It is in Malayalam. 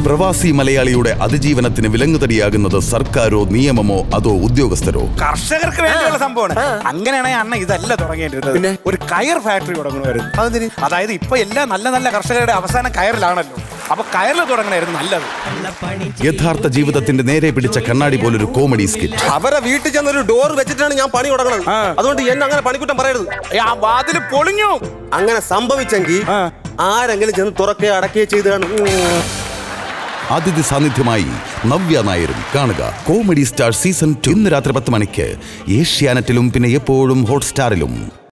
പ്രവാസി മലയാളിയുടെ അതിജീവനത്തിന് വിലങ്ങുതടിയാകുന്നത് സർക്കാരോ നിയമമോ അതോ ഉദ്യോഗസ്ഥരോ കർഷകർക്ക് വേണ്ടിയുള്ള സംഭവമാണ് അങ്ങനെയാണെങ്കിൽ അണ്ണ ഇതല്ല തുടങ്ങേണ്ടിരുന്നത് ഒരു കയർ ഫാക്ടറി തുടങ്ങണമായിരുന്നു അതെന്തിന്? അതായത് ഇപ്പൊ എല്ലാ നല്ല നല്ല കർഷകരുടെ അവസാനം കയറിലാണല്ലോ അപ്പൊ കയറിൽ തുടങ്ങണമായിരുന്നു നല്ലത് യഥാർത്ഥ ജീവിതത്തിന്റെ നേരെ പിടിച്ച കണ്ണാടി പോലൊരു കോമഡി സ്കിറ്റ് അവരെ വീട്ടിൽ ചെന്ന് ഒരു ഡോർ വെച്ചിട്ടാണ് ഞാൻ പണി തുടങ്ങണത് ആ. അതുകൊണ്ട് എന്നെ അങ്ങനെ പണിക്കുറ്റം പറയരുത് ഏ, ആ വാതിൽ പൊളിഞ്ഞു അങ്ങനെ സംഭവിച്ചെങ്കിൽ ആ. ആരെങ്കിലും ചെന്ന് തുറക്കുകയോ അടക്കുകയോ ചെയ്ത് കാണും ഉം. അതിഥി സാന്നിധ്യമായി നവ്യ നായരും കാണുക കോമഡി സ്റ്റാർ സീസൺ ടു ഇന്ന് രാത്രി പത്ത് മണിക്ക് ഏഷ്യാനെറ്റിലും പിന്നെ എപ്പോഴും ഹോട്ട്സ്റ്റാറിലും